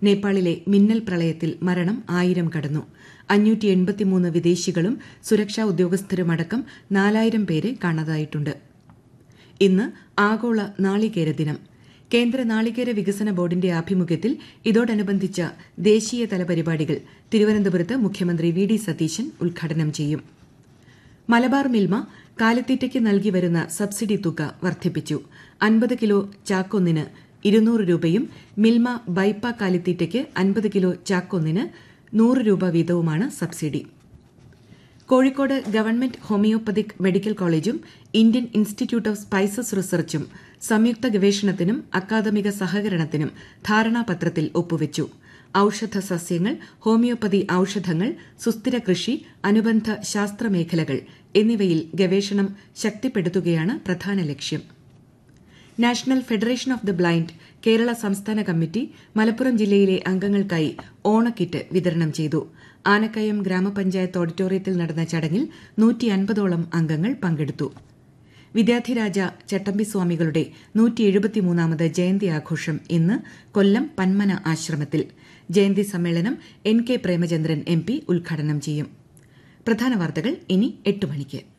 നേപ്പാളിലെ മിന്നൽ പ്രളയത്തിൽ മരണം ആയിരം കടന്നു അഞ്ഞൂറ്റി എൺപത്തിമൂന്ന് വിദേശികളും സുരക്ഷാ ഉദ്യോഗസ്ഥരുമടക്കം നാലായിരം പേരെ കാണാതായിട്ടുണ്ട് ഇന്ന് ആഗോള നാളികേര ദിനം കേന്ദ്ര നാളികേര വികസന ബോർഡിന്റെ ആഭിമുഖ്യത്തിൽ ഇതോടനുബന്ധിച്ച ദേശീയതല പരിപാടികൾ തിരുവനന്തപുരത്ത് മുഖ്യമന്ത്രി വി ഡി സതീശൻ ഉദ്ഘാടനം ചെയ്യും മലബാർ മിൽമ കാലിത്തീറ്റയ്ക്ക് നൽകി വരുന്ന സബ്സിഡി തുക വർദ്ധിപ്പിച്ചു അൻപത് കിലോ ചാക്കൊന്നിന് ഇരുന്നൂറ് രൂപയും മിൽമ ബൈപ്പ കാലിത്തീറ്റയ്ക്ക് അൻപത് കിലോ ചാക്കൊന്നിന് നൂറ് രൂപ വീതവുമാണ് subsidy Kozhikode government homoeopathic medical കോളേജും ഇന്ത്യൻ ഇൻസ്റ്റിറ്റ്യൂട്ട് ഓഫ് സ്പൈസസ് റിസർച്ചും സംയുക്ത ഗവേഷണത്തിനും അക്കാദമിക സഹകരണത്തിനും ധാരണാപത്രത്തിൽ ഒപ്പുവച്ചു ഔഷധ സസ്യങ്ങൾ ഹോമിയോപ്പതി ഔഷധങ്ങൾ സുസ്ഥിര കൃഷി അനുബന്ധ ശാസ്ത്രമേഖലകൾ എന്നിവയിൽ ഗവേഷണം ശക്തിപ്പെടുത്തുകയാണ് പ്രധാന ലക്ഷ്യം national federation of the blind Kerala സംസ്ഥാന കമ്മിറ്റി മലപ്പുറം ജില്ലയിലെ അംഗങ്ങൾക്കായി ഓണക്കിറ്റ് വിതരണം ചെയ്തു ആനക്കയം ഗ്രാമപഞ്ചായത്ത് ഓഡിറ്റോറിയത്തിൽ നടന്ന ചടങ്ങിൽ നൂറ്റി അൻപതോളം അംഗങ്ങൾ പങ്കെടുത്തു വിദ്യാധിരാജ ചട്ടമ്പിസ്വാമികളുടെ നൂറ്റി എഴുപത്തിമൂന്നാമത് ജയന്തി ആഘോഷം ഇന്ന് കൊല്ലം പന്മന ആശ്രമത്തിൽ ജയന്തി സമ്മേളനം N K Premachandran M P ഉദ്ഘാടനം ചെയ്യും പ്രധാന വാർത്തകൾ ഇനി എട്ട് മണിക്ക്